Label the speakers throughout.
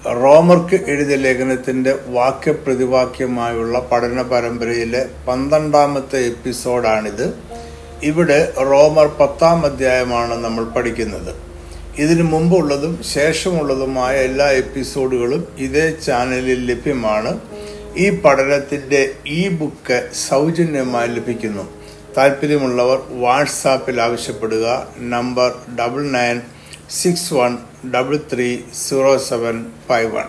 Speaker 1: റോമർക്ക് എഴുതിയ ലേഖനത്തിന്റെ വാക്യപ്രതിവാക്യമായുള്ള പഠന പരമ്പരയിലെ പന്ത്രണ്ടാമത്തെ എപ്പിസോഡാണിത് ഇവിടെ റോമർ പത്താം അധ്യായമാണ് നമ്മൾ പഠിക്കുന്നത് ഇതിനു മുമ്പുള്ളതും ശേഷമുള്ളതുമായ എല്ലാ എപ്പിസോഡുകളും ഇതേ ചാനലിൽ ലഭ്യമാണ് ഈ പഠനത്തിന്റെ ഈ ബുക്ക് സൗജന്യമായി ലഭിക്കുന്നു താല്പര്യമുള്ളവർ വാട്സാപ്പിൽ ആവശ്യപ്പെടുക number double nine six one double three zero seven five one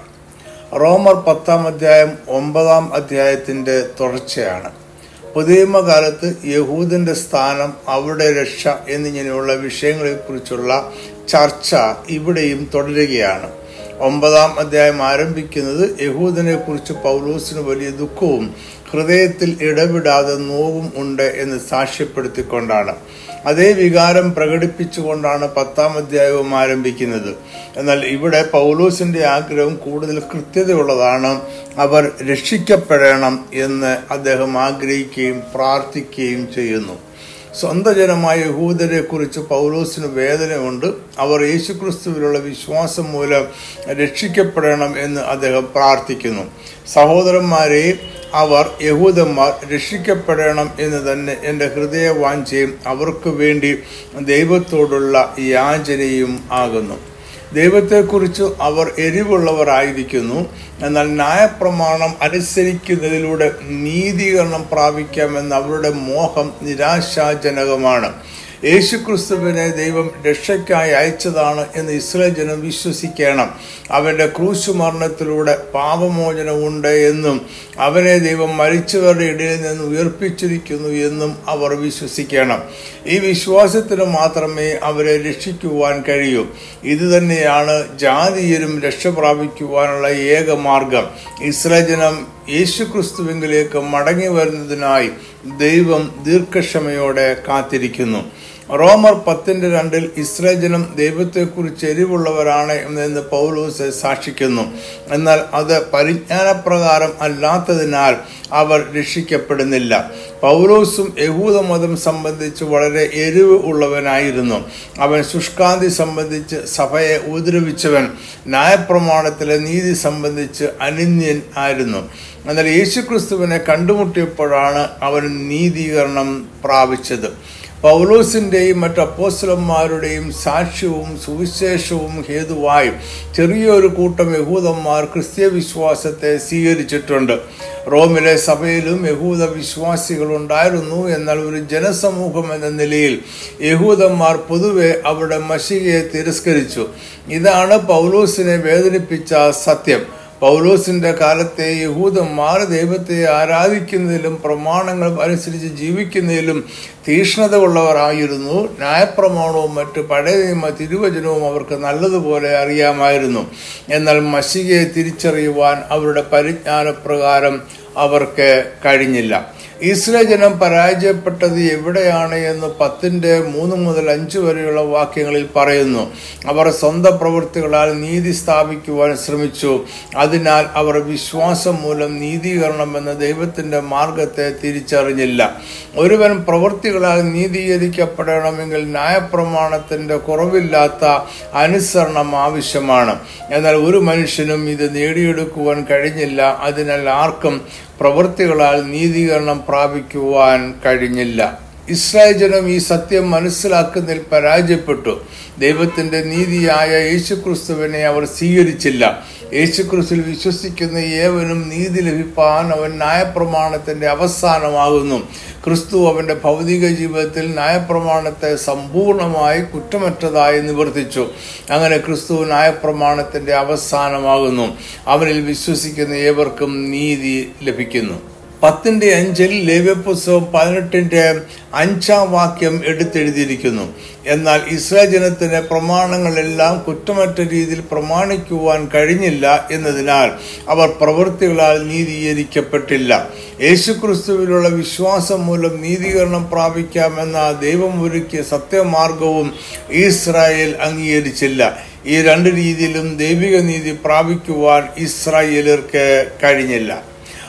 Speaker 1: റോമർ പത്താം അധ്യായം ഒമ്പതാം അധ്യായത്തിന്റെ തുടർച്ചയാണ് പുതിയമ കാലത്ത് യഹൂദന്റെ സ്ഥാനം അവരുടെ രക്ഷ എന്നിങ്ങനെയുള്ള വിഷയങ്ങളെക്കുറിച്ചുള്ള ചർച്ച ഇവിടെയും തുടരുകയാണ് ഒമ്പതാം അധ്യായം ആരംഭിക്കുന്നത് യഹൂദനെ കുറിച്ച് പൗലോസിന് വലിയ ദുഃഖവും ഹൃദയത്തിൽ ഇടപെടാതെ നോവും ഉണ്ട് എന്ന് സാക്ഷ്യപ്പെടുത്തിക്കൊണ്ടാണ് അതേ വികാരം പ്രകടിപ്പിച്ചുകൊണ്ടാണ് പത്താം അധ്യായവും ആരംഭിക്കുന്നത് എന്നാൽ ഇവിടെ പൗലോസിന്റെ ആഗ്രഹം കൂടുതൽ കൃത്യതയുള്ളതാണ് അവർ രക്ഷിക്കപ്പെടണം എന്ന് അദ്ദേഹം ആഗ്രഹിക്കുകയും പ്രാർത്ഥിക്കുകയും ചെയ്യുന്നു സ്വന്തം ജനമായ യഹൂദരെ കുറിച്ച് പൗലോസിന് വേദനയുണ്ട് അവർ യേശുക്രിസ്തുവിലുള്ള വിശ്വാസം മൂലം രക്ഷിക്കപ്പെടണം എന്ന് അദ്ദേഹം പ്രാർത്ഥിക്കുന്നു സഹോദരന്മാരെ അവർ യഹൂദന്മാർ രക്ഷിക്കപ്പെടണം എന്ന് തന്നെ എൻ്റെ ഹൃദയവാഞ്ചയും അവർക്ക് വേണ്ടി ദൈവത്തോടുള്ള യാചനയും ആകുന്നു ദൈവത്തെക്കുറിച്ച് അവർ എരിവുള്ളവരായിരിക്കുന്നു എന്നാൽ ന്യായപ്രമാണം അനുസരിക്കുന്നതിലൂടെ നീതീകരണം പ്രാപിക്കാമെന്ന അവരുടെ മോഹം നിരാശാജനകമാണ് യേശുക്രിസ്തുവിനെ ദൈവം രക്ഷയ്ക്കായി അയച്ചതാണ് എന്ന് ഇസ്രായേൽ ജനം വിശ്വസിക്കണം അവന്റെ ക്രൂശു മരണത്തിലൂടെ പാപമോചനം ഉണ്ട് എന്നും അവനെ ദൈവം മരിച്ചവരുടെ ഇടയിൽ നിന്ന് ഉയർപ്പിച്ചിരിക്കുന്നു എന്നും അവർ വിശ്വസിക്കണം ഈ വിശ്വാസത്തിന് മാത്രമേ അവരെ രക്ഷിക്കുവാൻ കഴിയൂ ഇത് തന്നെയാണ് ജാതീയരും രക്ഷ പ്രാപിക്കുവാനുള്ള ഏക മാർഗം ഇസ്രായേൽ ജനം യേശുക്രിസ്തുവിങ്കിലേക്ക് മടങ്ങി വരുന്നതിനായി ദൈവം ദീർഘക്ഷമയോടെ കാത്തിരിക്കുന്നു റോമർ പത്തിന്റെ രണ്ടിൽ ഇസ്രായേൽ ജനം ദൈവത്തെക്കുറിച്ച് എരിവുള്ളവരാണ് എന്ന് പൗലോസ് സാക്ഷിക്കുന്നു എന്നാൽ അത് പരിജ്ഞാനപ്രകാരം അല്ലാത്തതിനാൽ അവർ രക്ഷിക്കപ്പെടുന്നില്ല പൗലോസും യഹൂദ മതം സംബന്ധിച്ച് വളരെ എരിവ് ഉള്ളവനായിരുന്നു അവൻ ശുഷ്കാന്തി സംബന്ധിച്ച് സഭയെ ഉപദ്രവിച്ചവൻ ന്യായപ്രമാണത്തിലെ നീതി സംബന്ധിച്ച് അനിന്യൻ ആയിരുന്നു എന്നാൽ യേശുക്രിസ്തുവിനെ കണ്ടുമുട്ടിയപ്പോഴാണ് അവൻ നീതീകരണം പ്രാപിച്ചത് പൗലോസിന്റെയും മറ്റ് അപ്പോസ്ലന്മാരുടെയും സാക്ഷ്യവും സുവിശേഷവും ഹേതുവായി ചെറിയൊരു കൂട്ടം യഹൂദന്മാർ ക്രിസ്തീയ വിശ്വാസത്തെ സ്വീകരിച്ചിട്ടുണ്ട് റോമിലെ സഭയിലും യഹൂദ വിശ്വാസികൾ ഉണ്ടായിരുന്നു എന്നാൽ ഒരു ജനസമൂഹം എന്ന നിലയിൽ യഹൂദന്മാർ പൊതുവെ അവരുടെ മഷികയെ തിരസ്കരിച്ചു ഇതാണ് പൗലോസിനെ വേദനിപ്പിച്ച സത്യം പൗലോസിന്റെ കാലത്തെ യഹൂദന്മാർ ദൈവത്തെ ആരാധിക്കുന്നതിലും പ്രമാണങ്ങൾ അനുസരിച്ച് ജീവിക്കുന്നതിലും തീഷ്ണത ഉള്ളവരായിരുന്നു ന്യായപ്രമാണവും മറ്റ് പഴയ നിയമ തിരുവചനവും അവർക്ക് നല്ലതുപോലെ അറിയാമായിരുന്നു എന്നാൽ മഷികയെ തിരിച്ചറിയുവാൻ അവരുടെ പരിജ്ഞാനപ്രകാരം അവർക്ക് കഴിഞ്ഞില്ല ഇസ്രായേൽ ജനം പരാജയപ്പെട്ടത് എവിടെയാണ് എന്ന് പത്തിന്റെ മൂന്ന് മുതൽ അഞ്ച് വരെയുള്ള വാക്യങ്ങളിൽ പറയുന്നു അവർ സ്വന്തം പ്രവൃത്തികളാൽ നീതി സ്ഥാപിക്കുവാൻ ശ്രമിച്ചു അതിനാൽ അവർ വിശ്വാസം മൂലം നീതീകരണം എന്ന ദൈവത്തിന്റെ മാർഗത്തെ തിരിച്ചറിഞ്ഞില്ല ഒരുവൻ പ്രവൃത്തികളാൽ നീതീകരിക്കപ്പെടണമെങ്കിൽ ന്യായപ്രമാണത്തിന്റെ കുറവില്ലാത്ത അനുസരണം ആവശ്യമാണ് എന്നാൽ ഒരു മനുഷ്യനും ഇത് നേടിയെടുക്കുവാൻ കഴിഞ്ഞില്ല അതിനാൽ ആർക്കും പ്രവൃത്തികളാൽ നീതീകരണം പ്രാപിക്കുവാൻ കഴിഞ്ഞില്ല ഇസ്രായേൽ ജനം ഈ സത്യം മനസ്സിലാക്കുന്നതിൽ പരാജയപ്പെട്ടു ദൈവത്തിന്റെ നീതിയായ യേശുക്രിസ്തുവിനെ അവർ സ്വീകരിച്ചില്ല യേശുക്രിസ്തുവിൽ വിശ്വസിക്കുന്ന ഏവനും നീതി ലഭിപ്പാൻ അവൻ ന്യായപ്രമാണത്തിന്റെ അവസാനമാകുന്നു ക്രിസ്തു അവന്റെ ഭൗതിക ജീവിതത്തിൽ ന്യായപ്രമാണത്തെ സമ്പൂർണമായി കുറ്റമറ്റതായി നിവർത്തിച്ചു അങ്ങനെ ക്രിസ്തു ന്യായപ്രമാണത്തിന്റെ അവസാനമാകുന്നു അവനിൽ വിശ്വസിക്കുന്ന ഏവർക്കും നീതി ലഭിക്കുന്നു പത്തിന്റെ അഞ്ചിൽ ലേവ്യപുസ്തകം പതിനെട്ടിന്റെ അഞ്ചാം വാക്യം എടുത്തെഴുതിയിരിക്കുന്നു എന്നാൽ ഇസ്രായേൽ ജനത്തിന് പ്രമാണങ്ങളെല്ലാം കുറ്റമറ്റ രീതിയിൽ പ്രമാണിക്കുവാൻ കഴിഞ്ഞില്ല എന്നതിനാൽ അവർ പ്രവൃത്തികളാൽ നീതീകരിക്കപ്പെട്ടില്ല യേശുക്രിസ്തുവിലുള്ള വിശ്വാസം മൂലം നീതീകരണം പ്രാപിക്കാമെന്ന ദൈവം ഒരുക്കിയ സത്യമാർഗവും ഇസ്രായേൽ അംഗീകരിച്ചില്ല ഈ രണ്ട് രീതിയിലും ദൈവിക നീതി പ്രാപിക്കുവാൻ ഇസ്രായേലർക്ക് കഴിഞ്ഞില്ല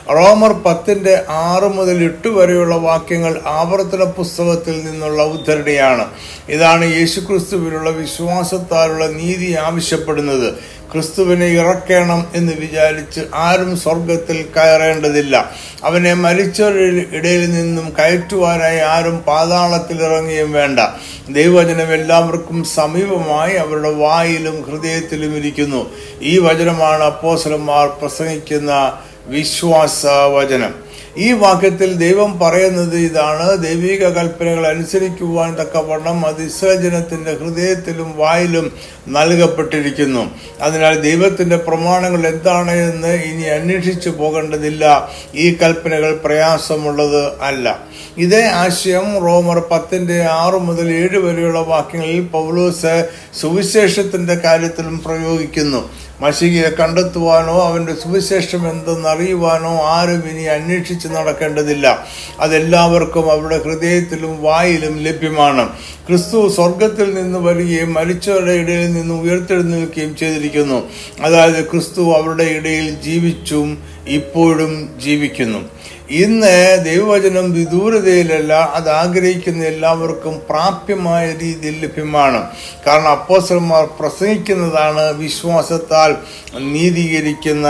Speaker 1: റോമർ പത്തിന്റെ ആറ് മുതൽ എട്ട് വരെയുള്ള വാക്യങ്ങൾ ആവർത്തന പുസ്തകത്തിൽ നിന്നുള്ള ഉദ്ധരണിയാണ് ഇതാണ് യേശുക്രിസ്തുവിലുള്ള വിശ്വാസത്താലുള്ള നീതി ആവശ്യപ്പെടുന്നത് ക്രിസ്തുവിനെ ഇറക്കണം എന്ന് വിചാരിച്ച് ആരും സ്വർഗത്തിൽ കയറേണ്ടതില്ല അവനെ മരിച്ചവരുടെ ഇടയിൽ നിന്നും കയറ്റുവാനായി ആരും പാതാളത്തിൽ ഇറങ്ങുകയും വേണ്ട ദൈവവചനം എല്ലാവർക്കും സമീപമായി അവരുടെ വായിലും ഹൃദയത്തിലും ഇരിക്കുന്നു ഈ വചനമാണ് അപ്പോസലന്മാർ പ്രസംഗിക്കുന്ന വിശ്വാസ വചനം ഈ വാക്യത്തിൽ ദൈവം പറയുന്നത് ഇതാണ് ദൈവിക കൽപ്പനകൾ അനുസരിക്കുവാൻ തക്കവണ്ണം അത് ഇസ്രജനത്തിന്റെ ഹൃദയത്തിലും വായിലും നൽകപ്പെട്ടിരിക്കുന്നു അതിനാൽ ദൈവത്തിന്റെ പ്രമാണങ്ങൾ എന്താണ് എന്ന് ഇനി അന്വേഷിച്ചു പോകേണ്ടതില്ല ഈ കൽപ്പനകൾ പ്രയാസമുള്ളത് അല്ല ഇതേ ആശയം റോമർ പത്തിന്റെ ആറ് മുതൽ ഏഴ് വരെയുള്ള വാക്യങ്ങളിൽ പൗലോസ് സുവിശേഷത്തിന്റെ കാര്യത്തിലും പ്രയോഗിക്കുന്നു മഷികയെ കണ്ടെത്തുവാനോ അവന്റെ സുവിശേഷം എന്തെന്ന് അറിയുവാനോ ആരും ഇനി അന്വേഷിച്ച് നടക്കേണ്ടതില്ല അതെല്ലാവർക്കും അവരുടെ ഹൃദയത്തിലും വായിലും ലഭ്യമാണ് ക്രിസ്തു സ്വർഗത്തിൽ നിന്ന് വരികയും മരിച്ചവരുടെ ഇടയിൽ നിന്ന് ഉയർത്തെഴുന്നേൽക്കുകയും ചെയ്തിരിക്കുന്നു അതായത് ക്രിസ്തു അവരുടെ ഇടയിൽ ജീവിച്ചും ഇപ്പോഴും ജീവിക്കുന്നു ഇന്ന് ദൈവവചനം വിദൂരതയിലല്ല അത് ആഗ്രഹിക്കുന്ന എല്ലാവർക്കും പ്രാപ്യമായ രീതിയിൽ ലഭ്യമാണ് കാരണം അപ്പോസന്മാർ പ്രസംഗിക്കുന്നതാണ് വിശ്വാസത്താൽ നീതീകരിക്കുന്ന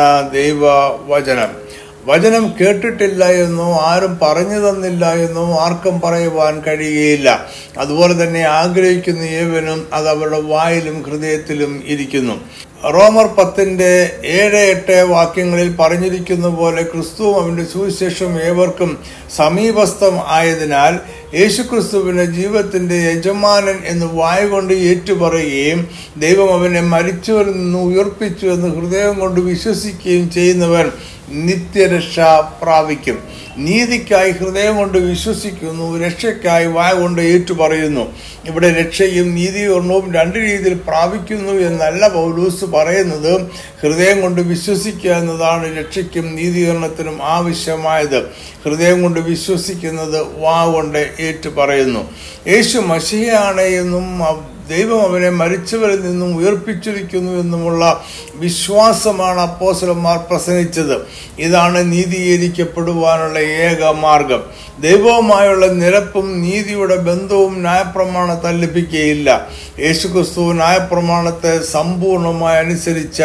Speaker 1: ദൈവവചനം വചനം കേട്ടിട്ടില്ല എന്നോ ആരും പറഞ്ഞു തന്നില്ല എന്നോ ആർക്കും പറയുവാൻ കഴിയുകയില്ല അതുപോലെ തന്നെ ആഗ്രഹിക്കുന്ന ഏവനും അത് അവരുടെ വായിലും ഹൃദയത്തിലും ഇരിക്കുന്നു റോമർ പത്തിന്റെ ഏഴ് എട്ട് വാക്യങ്ങളിൽ പറഞ്ഞിരിക്കുന്ന പോലെ ക്രിസ്തുവും അവന്റെ സുവിശേഷം ഏവർക്കും സമീപസ്ഥം ആയതിനാൽ യേശുക്രിസ്തുവിന്റെ ജീവിതത്തിന്റെ യജമാനൻ എന്ന് വായ കൊണ്ട് ഏറ്റുപറയുകയും ദൈവം അവനെ മരിച്ചവരിൽ നിന്ന് ഉയർപ്പിച്ചു എന്ന് ഹൃദയം കൊണ്ട് വിശ്വസിക്കുകയും ചെയ്യുന്നവൻ നിത്യരക്ഷ പ്രാപിക്കും നീതിക്കായി ഹൃദയം കൊണ്ട് വിശ്വസിക്കുന്നു രക്ഷയ്ക്കായി വായ കൊണ്ട് ഏറ്റുപറയുന്നു ഇവിടെ രക്ഷയും നീതീകരണവും രണ്ട് രീതിയിൽ പ്രാപിക്കുന്നു എന്നല്ല പൗലൂസ് പറയുന്നത് ഹൃദയം കൊണ്ട് വിശ്വസിക്കുക എന്നതാണ് രക്ഷയ്ക്കും നീതീകരണത്തിനും ആവശ്യമായത് ഹൃദയം കൊണ്ട് വിശ്വസിക്കുന്നത് വാ കൊണ്ട് ഏറ്റുപറയുന്നു യേശു മഷിയാണ് എന്നും ദൈവം അവനെ മരിച്ചവരിൽ നിന്നും ഉയർപ്പിച്ചിരിക്കുന്നു എന്നുമുള്ള വിശ്വാസമാണ് അപ്പോസലന്മാർ പ്രസംഗിച്ചത് ഇതാണ് നീതീകരിക്കപ്പെടുവാനുള്ള ഏക മാർഗം ദൈവവുമായുള്ള നിരപ്പും നീതിയുടെ ബന്ധവും ന്യായപ്രമാണത്തെ ലഭിക്കുകയില്ല യേശുക്രിസ്തു ന്യായപ്രമാണത്തെ സമ്പൂർണമായി അനുസരിച്ച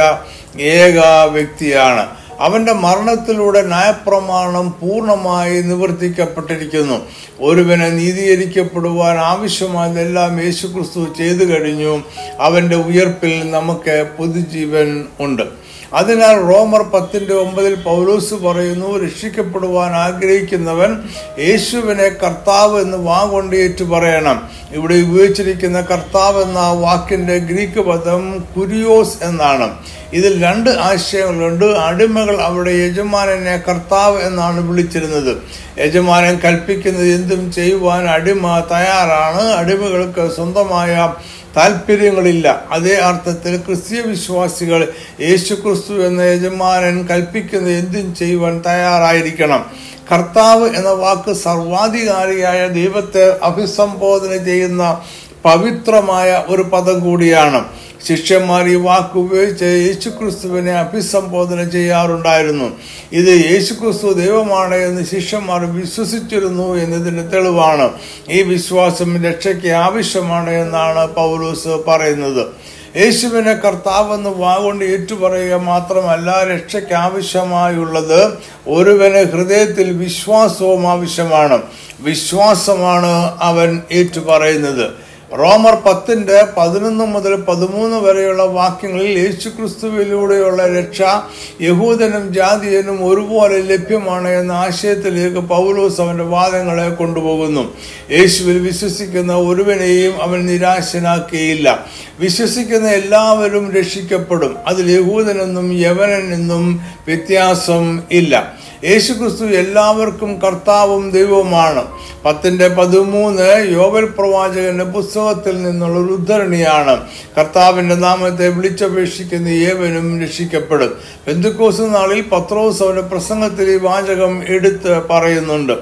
Speaker 1: ഏക വ്യക്തിയാണ് അവന്റെ മരണത്തിലൂടെ ന്യായപ്രമാണം പൂർണ്ണമായി നിവർത്തിക്കപ്പെട്ടിരിക്കുന്നു ഒരുവനെ നീതീകരിക്കപ്പെടുവാൻ ആവശ്യമായതെല്ലാം യേശുക്രിസ്തു ചെയ്തു കഴിഞ്ഞു അവന്റെ ഉയർപ്പിൽ നമുക്ക് പുതുജീവൻ ഉണ്ട് അതിനാൽ റോമർ പത്തിന്റെ ഒമ്പതിൽ പൗലോസ് പറയുന്നു രക്ഷിക്കപ്പെടുവാൻ ആഗ്രഹിക്കുന്നവൻ യേശുവിനെ കർത്താവ് എന്ന് വാഗൊണ്ട് ഏറ്റു പറയണം ഇവിടെ ഉപയോഗിച്ചിരിക്കുന്ന കർത്താവ് എന്ന വാക്കിന്റെ ഗ്രീക്ക് പദം കുരിയോസ് എന്നാണ് ഇതിൽ രണ്ട് ആശയങ്ങളുണ്ട് അടിമകൾ അവിടെ യജമാനനെ കർത്താവ് എന്നാണ് വിളിച്ചിരുന്നത് യജമാനൻ കൽപ്പിക്കുന്നത് എന്തും ചെയ്യുവാൻ അടിമ തയ്യാറാണ് അടിമകൾക്ക് സ്വന്തമായ താല്പര്യങ്ങളില്ല അതേ അർത്ഥത്തിൽ ക്രിസ്തീയ വിശ്വാസികൾ യേശുക്രിസ്തു എന്ന യജമാനൻ കൽപ്പിക്കുന്നത് എന്തും ചെയ്യുവാൻ തയ്യാറായിരിക്കണം കർത്താവ് എന്ന വാക്ക് സർവാധികാരിയായ ദൈവത്തെ അഭിസംബോധന ചെയ്യുന്ന പവിത്രമായ ഒരു പദം കൂടിയാണ് ശിഷ്യന്മാർ ഈ വാക്ക് ഉപയോഗിച്ച് യേശുക്രിസ്തുവിനെ അഭിസംബോധന ചെയ്യാറുണ്ടായിരുന്നു ഇത് യേശുക്രിസ്തു ദൈവമാണ് എന്ന് ശിഷ്യന്മാർ വിശ്വസിച്ചിരുന്നു എന്നതിന് തെളിവാണ് ഈ വിശ്വാസം രക്ഷയ്ക്ക് ആവശ്യമാണ് എന്നാണ് പൗലൂസ് പറയുന്നത് യേശുവിനെ കർത്താവെന്ന് വാഗൊണ്ട് ഏറ്റുപറയുക മാത്രമല്ല രക്ഷയ്ക്ക് ആവശ്യമായുള്ളത് ഒരുവന് ഹൃദയത്തിൽ വിശ്വാസവും ആവശ്യമാണ് വിശ്വാസമാണ് അവൻ ഏറ്റുപറയുന്നത് റോമർ പത്തിന്റെ പതിനൊന്ന് മുതൽ പതിമൂന്ന് വരെയുള്ള വാക്യങ്ങളിൽ യേശുക്രിസ്തുവിലൂടെയുള്ള രക്ഷ യഹൂദനും ജാതിയനും ഒരുപോലെ ലഭ്യമാണ് എന്ന ആശയത്തിലേക്ക് പൗലോസ് അവന്റെ വാദങ്ങളെ കൊണ്ടുപോകുന്നു യേശുവിൽ വിശ്വസിക്കുന്ന ഒരുവനെയും അവൻ നിരാശനാക്കുകയില്ല വിശ്വസിക്കുന്ന എല്ലാവരും രക്ഷിക്കപ്പെടും അതിൽ യഹൂദനെന്നും യവനെന്നും വ്യത്യാസം ഇല്ല യേശുക്രിസ്തു എല്ലാവർക്കും കർത്താവും ദൈവവുമാണ് പത്തിന്റെ പതിമൂന്ന് യോവൽ പ്രവാചകന്റെ പുസ്തകത്തിൽ നിന്നുള്ള ഒരു ഉദ്ധരണിയാണ് കർത്താവിന്റെ നാമത്തെ വിളിച്ചപേക്ഷിക്കുന്ന ഏവനും രക്ഷിക്കപ്പെടും ബന്ധുക്കോസ് നാളിൽ പത്രോസ് അവന്റെ പ്രസംഗത്തിൽ ഈ വാചകം എടുത്ത് പറയുന്നുണ്ട്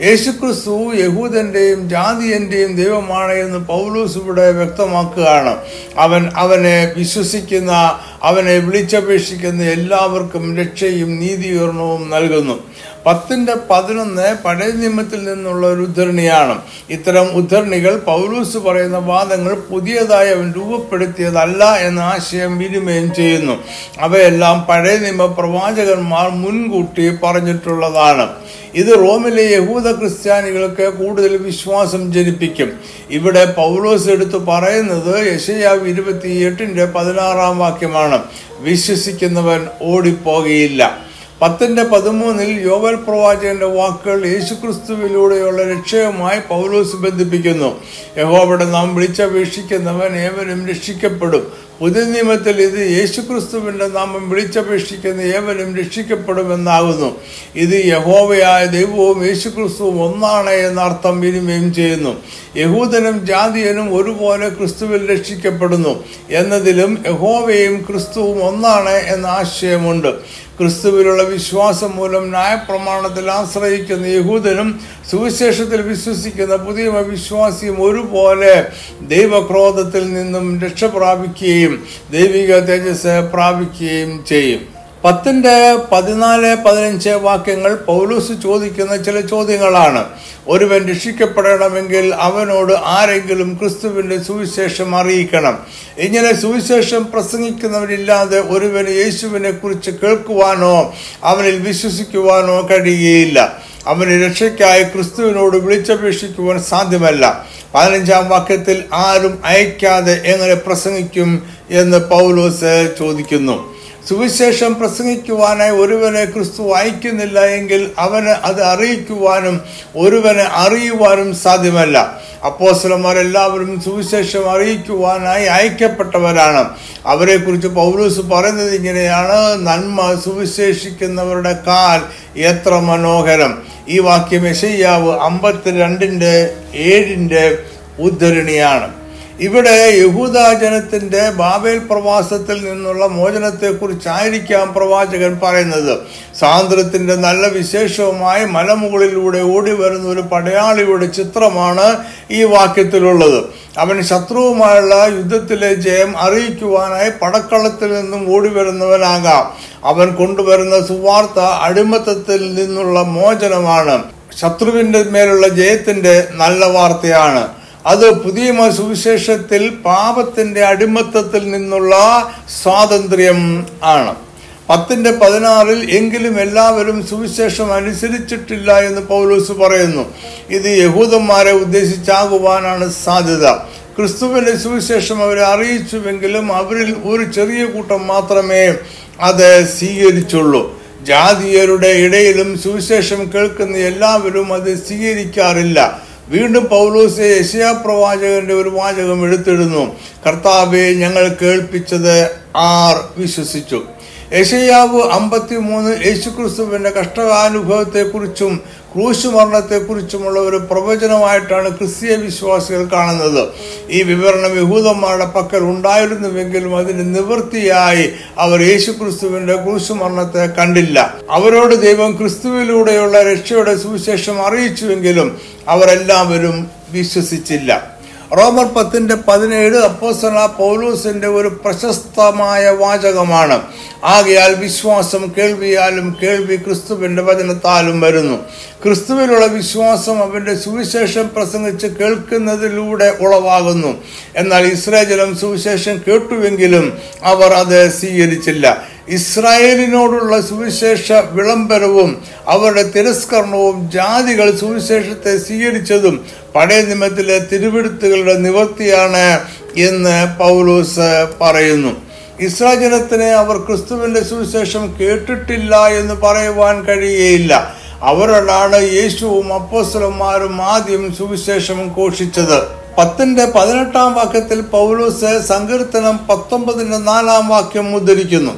Speaker 1: യേശുക്രിസ്തു യഹൂദന്റെയും ജാതിയന്റെയും ദൈവമാണ് എന്ന് പൗലൂസ് ഇവിടെ വ്യക്തമാക്കുകയാണ് അവൻ അവനെ വിശ്വസിക്കുന്ന അവനെ വിളിച്ചപേക്ഷിക്കുന്ന എല്ലാവർക്കും രക്ഷയും നീതീകരണവും നൽകുന്നു പത്തിന്റെ പതിനൊന്ന് പഴയ നിയമത്തിൽ നിന്നുള്ള ഒരു ഉദ്ധരണിയാണ് ഇത്തരം ഉദ്ധരണികൾ പൗലൂസ് പറയുന്ന വാദങ്ങൾ പുതിയതായി അവൻ രൂപപ്പെടുത്തിയതല്ല എന്ന ആശയം വിനിമയം ചെയ്യുന്നു അവയെല്ലാം പഴയ നിയമ പ്രവാചകന്മാർ മുൻകൂട്ടി പറഞ്ഞിട്ടുള്ളതാണ് ഇത് റോമിലെ യഹൂദ ക്രിസ്ത്യാനികൾക്ക് കൂടുതൽ വിശ്വാസം ജനിപ്പിക്കും ഇവിടെ പൗലോസ് എടുത്തു പറയുന്നത് യശയാവ് ഇരുപത്തി എട്ടിന്റെ പതിനാറാം വാക്യമാണ് വിശ്വസിക്കുന്നവൻ ഓടിപ്പോകയില്ല പത്തിന്റെ പതിമൂന്നിൽ യോവൽ പ്രവാചകന്റെ വാക്കുകൾ യേശുക്രിസ്തുവിലൂടെയുള്ള രക്ഷയുമായി പൗലോസ് ബന്ധിപ്പിക്കുന്നു യഹോവയുടെ നാം വിളിച്ചപേക്ഷിക്കുന്നവൻ ഏവരും രക്ഷിക്കപ്പെടും പുതിയ നിയമത്തിൽ ഇത് യേശുക്രിസ്തുവിന്റെ നാമം വിളിച്ചപേക്ഷിക്കുന്ന ഏവരും രക്ഷിക്കപ്പെടുമെന്നാകുന്നു ഇത് യഹോവയായ ദൈവവും യേശുക്രിസ്തുവും ഒന്നാണ് എന്ന അർത്ഥം വിനിമയം ചെയ്യുന്നു യഹൂദനും ജാതിയനും ഒരുപോലെ ക്രിസ്തുവിൽ രക്ഷിക്കപ്പെടുന്നു എന്നതിലും യഹോവയും ക്രിസ്തുവും ഒന്നാണ് എന്ന ആശയമുണ്ട് ക്രിസ്തുവിലുള്ള വിശ്വാസം മൂലം ന്യായപ്രമാണത്തിൽ ആശ്രയിക്കുന്ന യഹൂദനും സുവിശേഷത്തിൽ വിശ്വസിക്കുന്ന പുതിയ വിശ്വാസിയും ഒരുപോലെ ദൈവക്രോധത്തിൽ നിന്നും രക്ഷ പ്രാപിക്കുകയും ദൈവിക തേജസ് പ്രാപിക്കുകയും ചെയ്യും പത്തിന്റെ പതിനാല് പതിനഞ്ച് വാക്യങ്ങൾ പൗലൂസ് ചോദിക്കുന്ന ചില ചോദ്യങ്ങളാണ് ഒരുവൻ രക്ഷിക്കപ്പെടണമെങ്കിൽ അവനോട് ആരെങ്കിലും ക്രിസ്തുവിന്റെ സുവിശേഷം അറിയിക്കണം ഇങ്ങനെ സുവിശേഷം പ്രസംഗിക്കുന്നവരില്ലാതെ ഒരുവന് യേശുവിനെ കുറിച്ച് കേൾക്കുവാനോ അവനിൽ വിശ്വസിക്കുവാനോ കഴിയുകയില്ല അവന് രക്ഷയ്ക്കായി ക്രിസ്തുവിനോട് വിളിച്ചപേക്ഷിക്കുവാൻ സാധ്യമല്ല പതിനഞ്ചാം വാക്യത്തിൽ ആരും അയക്കാതെ എങ്ങനെ പ്രസംഗിക്കും എന്ന് പൗലോസ് ചോദിക്കുന്നു സുവിശേഷം പ്രസംഗിക്കുവാനായി ഒരുവനെ ക്രിസ്തു അയക്കുന്നില്ല എങ്കിൽ അവന് അത് അറിയിക്കുവാനും ഒരുവനെ അറിയുവാനും സാധ്യമല്ല അപ്പോസ്ലന്മാരെല്ലാവരും സുവിശേഷം അറിയിക്കുവാനായി അയക്കപ്പെട്ടവരാണ് അവരെ കുറിച്ച് പൗലൂസ് പറയുന്നത് ഇങ്ങനെയാണ് നന്മ സുവിശേഷിക്കുന്നവരുടെ കാൽ എത്ര മനോഹരം ഈ വാക്യം യശയ്യാവ് അമ്പത്തിരണ്ടിന്റെ ഏഴിന്റെ ഉദ്ധരണിയാണ് ഇവിടെ യഹൂദാജനത്തിന്റെ ബാബേൽ പ്രവാസത്തിൽ നിന്നുള്ള മോചനത്തെക്കുറിച്ചായിരിക്കാം പ്രവാചകൻ പറയുന്നത് സ്വാതന്ത്ര്യത്തിന്റെ നല്ല വിശേഷവുമായി മലമുകളിലൂടെ ഓടി വരുന്ന ഒരു പടയാളിയുടെ ചിത്രമാണ് ഈ വാക്യത്തിലുള്ളത് അവൻ ശത്രുവുമായുള്ള യുദ്ധത്തിലെ ജയം അറിയിക്കുവാനായി പടക്കളത്തിൽ നിന്നും ഓടി വരുന്നവനാകാം അവൻ കൊണ്ടുവരുന്ന സുവാർത്ത അടിമത്തത്തിൽ നിന്നുള്ള മോചനമാണ് ശത്രുവിന്റെ മേലുള്ള ജയത്തിന്റെ നല്ല വാർത്തയാണ് അത് പുതിയ സുവിശേഷത്തിൽ പാപത്തിന്റെ അടിമത്തത്തിൽ നിന്നുള്ള സ്വാതന്ത്ര്യം ആണ് പത്തിന്റെ പതിനാറിൽ എങ്കിലും എല്ലാവരും സുവിശേഷം അനുസരിച്ചിട്ടില്ല എന്ന് പൗലൂസ് പറയുന്നു ഇത് യഹൂദന്മാരെ ഉദ്ദേശിച്ചാകുവാനാണ് സാധ്യത ക്രിസ്തുവിന്റെ സുവിശേഷം അവരെ അറിയിച്ചുവെങ്കിലും അവരിൽ ഒരു ചെറിയ കൂട്ടം മാത്രമേ അത് സ്വീകരിച്ചുള്ളൂ ജാതീയരുടെ ഇടയിലും സുവിശേഷം കേൾക്കുന്ന എല്ലാവരും അത് സ്വീകരിക്കാറില്ല വീണ്ടും പൗലോസ് യശയാ പ്രവാചകന്റെ ഒരു വാചകം എടുത്തിടുന്നു കർത്താവെ ഞങ്ങൾ കേൾപ്പിച്ചത് ആർ വിശ്വസിച്ചു യശയാവ് അമ്പത്തി മൂന്ന് യേശുക്രിസ്തുവിന്റെ കഷ്ടകാനുഭവത്തെക്കുറിച്ചും ക്രൂശ് മരണത്തെക്കുറിച്ചുമുള്ള ഒരു പ്രവചനമായിട്ടാണ് ക്രിസ്തീയ വിശ്വാസികൾ കാണുന്നത് ഈ വിവരണം യഹൂദന്മാരുടെ പക്കൽ ഉണ്ടായിരുന്നുവെങ്കിലും അതിന് നിവൃത്തിയായി അവർ യേശുക്രിസ്തുവിന്റെ ക്രൂശ് മരണത്തെ കണ്ടില്ല അവരോട് ദൈവം ക്രിസ്തുവിലൂടെയുള്ള രക്ഷയുടെ സുവിശേഷം അറിയിച്ചുവെങ്കിലും അവരെല്ലാവരും വിശ്വസിച്ചില്ല റോമർ പത്തിന്റെ പതിനേഴ് അപ്പോസല പൗലൂസിന്റെ ഒരു പ്രശസ്തമായ വാചകമാണ് ആകയാൽ വിശ്വാസം കേൾവിയാലും കേൾവി ക്രിസ്തുവിന്റെ വചനത്താലും വരുന്നു ക്രിസ്തുവിലുള്ള വിശ്വാസം അവന്റെ സുവിശേഷം പ്രസംഗിച്ച് കേൾക്കുന്നതിലൂടെ ഉളവാകുന്നു എന്നാൽ ഇസ്രായേലും സുവിശേഷം കേട്ടുവെങ്കിലും അവർ അത് സ്വീകരിച്ചില്ല ഇസ്രായേലിനോടുള്ള സുവിശേഷ വിളംബരവും അവരുടെ തിരസ്കരണവും ജാതികൾ സുവിശേഷത്തെ സ്വീകരിച്ചതും പഴയ നിയമത്തിലെ തിരുവെടുത്തുകളുടെ നിവൃത്തിയാണ് എന്ന് പൗലൂസ് പറയുന്നു ഇസ്രാജനത്തിന് അവർ ക്രിസ്തുവിന്റെ സുവിശേഷം കേട്ടിട്ടില്ല എന്ന് പറയുവാൻ കഴിയുകയില്ല അവരോടാണ് യേശുവും അപ്പോസ്തലന്മാരും ആദ്യം സുവിശേഷം ഘോഷിച്ചത് പത്തിന്റെ പതിനെട്ടാം വാക്യത്തിൽ പൗലൂസ് സങ്കീർത്തനം പത്തൊമ്പതിന്റെ നാലാം വാക്യം ഉദ്ധരിക്കുന്നു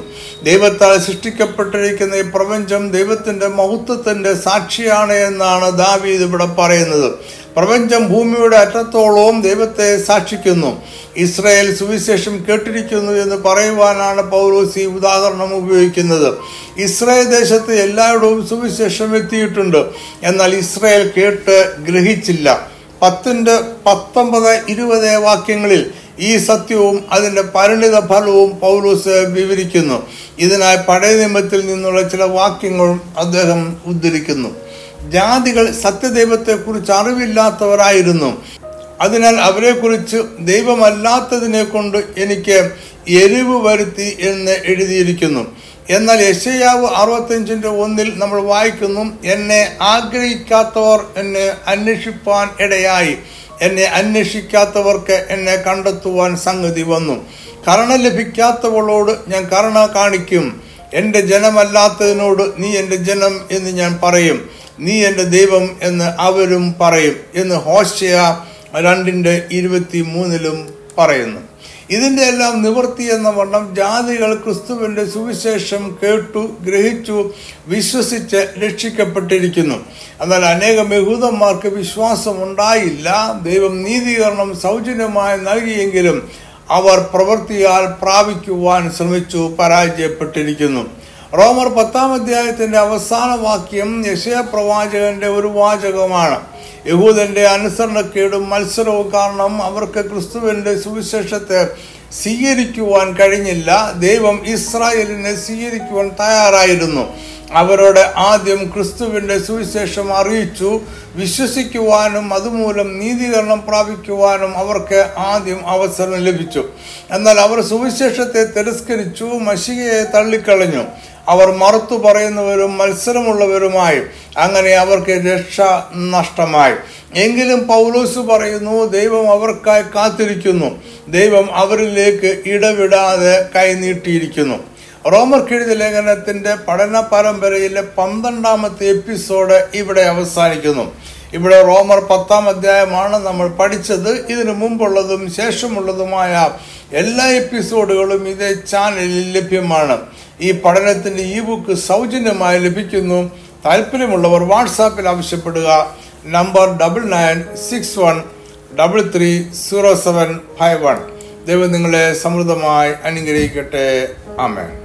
Speaker 1: ദൈവത്താൽ സൃഷ്ടിക്കപ്പെട്ടിരിക്കുന്ന ഈ പ്രപഞ്ചം ദൈവത്തിന്റെ മഹത്വത്തിന്റെ സാക്ഷിയാണ് എന്നാണ് ദാവീദ് ഇവിടെ പറയുന്നത് പ്രപഞ്ചം ഭൂമിയുടെ അറ്റത്തോളവും ദൈവത്തെ സാക്ഷിക്കുന്നു ഇസ്രായേൽ സുവിശേഷം കേട്ടിരിക്കുന്നു എന്ന് പറയുവാനാണ് പൗലോസ് ഈ ഉദാഹരണം ഉപയോഗിക്കുന്നത് ഇസ്രായേൽ ദേശത്ത് എല്ലായിടവും സുവിശേഷം എത്തിയിട്ടുണ്ട് എന്നാൽ ഇസ്രായേൽ കേട്ട് ഗ്രഹിച്ചില്ല പത്തിന്റെ പത്തൊമ്പത് ഇരുപത് വാക്യങ്ങളിൽ ഈ സത്യവും അതിന്റെ പരിണിത ഫലവും പൗലൂസ് വിവരിക്കുന്നു ഇതിനായി പഴയ നിയമത്തിൽ നിന്നുള്ള ചില വാക്യങ്ങളും അദ്ദേഹം ഉദ്ധരിക്കുന്നു ജാതികൾ സത്യദൈവത്തെക്കുറിച്ച് അറിവില്ലാത്തവരായിരുന്നു അതിനാൽ അവരെക്കുറിച്ച് ദൈവമല്ലാത്തതിനെ കൊണ്ട് എനിക്ക് എരിവ് വരുത്തി എന്ന് എഴുതിയിരിക്കുന്നു എന്നാൽ യശയാവ് അറുപത്തഞ്ചിന്റെ ഒന്നിൽ നമ്മൾ വായിക്കുന്നു എന്നെ ആഗ്രഹിക്കാത്തവർ എന്നെ അന്വേഷിപ്പാൻ ഇടയായി എന്നെ അന്വേഷിക്കാത്തവർക്ക് എന്നെ കണ്ടെത്തുവാൻ സംഗതി വന്നു കരുണ ലഭിക്കാത്തവളോട് ഞാൻ കരുണ കാണിക്കും എൻ്റെ ജനമല്ലാത്തതിനോട് നീ എൻ്റെ ജനം എന്ന് ഞാൻ പറയും നീ എൻ്റെ ദൈവം എന്ന് അവരും പറയും എന്ന് ഹോസ്റ്റയ രണ്ടിൻ്റെ ഇരുപത്തി മൂന്നിലും പറയുന്നു ഇതിന്റെ എല്ലാം നിവൃത്തി എന്ന വണ്ണം ജാതികൾ ക്രിസ്തുവിന്റെ സുവിശേഷം കേട്ടു ഗ്രഹിച്ചു വിശ്വസിച്ച് രക്ഷിക്കപ്പെട്ടിരിക്കുന്നു എന്നാൽ അനേകം യഹൂദന്മാർക്ക് വിശ്വാസം ഉണ്ടായില്ല ദൈവം നീതീകരണം സൗജന്യമായി നൽകിയെങ്കിലും അവർ പ്രവൃത്തിയാൽ പ്രാപിക്കുവാൻ ശ്രമിച്ചു പരാജയപ്പെട്ടിരിക്കുന്നു റോമർ പത്താം അധ്യായത്തിന്റെ അവസാന വാക്യം യശയ പ്രവാചകന്റെ ഒരു വാചകമാണ് യഹൂദന്റെ അനുസരണക്കേടും മത്സരവും കാരണം അവർക്ക് ക്രിസ്തുവിന്റെ സുവിശേഷത്തെ സ്വീകരിക്കുവാൻ കഴിഞ്ഞില്ല ദൈവം ഇസ്രായേലിനെ സ്വീകരിക്കുവാൻ തയ്യാറായിരുന്നു അവരോട് ആദ്യം ക്രിസ്തുവിന്റെ സുവിശേഷം അറിയിച്ചു വിശ്വസിക്കുവാനും അതുമൂലം നീതീകരണം പ്രാപിക്കുവാനും അവർക്ക് ആദ്യം അവസരം ലഭിച്ചു എന്നാൽ അവർ സുവിശേഷത്തെ തിരസ്കരിച്ചു മഷികയെ തള്ളിക്കളഞ്ഞു അവർ മറുത്തു പറയുന്നവരും മത്സരമുള്ളവരുമായി അങ്ങനെ അവർക്ക് രക്ഷ നഷ്ടമായി എങ്കിലും പൗലോസ് പറയുന്നു ദൈവം അവർക്കായി കാത്തിരിക്കുന്നു ദൈവം അവരിലേക്ക് ഇടവിടാതെ കൈനീട്ടിയിരിക്കുന്നു റോമർ എഴുതിയ ലേഖനത്തിന്റെ പഠന പരമ്പരയിലെ പന്ത്രണ്ടാമത്തെ എപ്പിസോഡ് ഇവിടെ അവസാനിക്കുന്നു ഇവിടെ റോമർ പത്താം അധ്യായമാണ് നമ്മൾ പഠിച്ചത് ഇതിനു മുമ്പുള്ളതും ശേഷമുള്ളതുമായ എല്ലാ എപ്പിസോഡുകളും ഇതേ ചാനലിൽ ലഭ്യമാണ് ഈ പഠനത്തിന്റെ ഈ ബുക്ക് സൗജന്യമായി ലഭിക്കുന്നു താല്പര്യമുള്ളവർ വാട്സാപ്പിൽ ആവശ്യപ്പെടുക number double nine six one double three zero seven five one ദൈവം നിങ്ങളെ സമൃദ്ധമായി അനുഗ്രഹിക്കട്ടെ ആമേൻ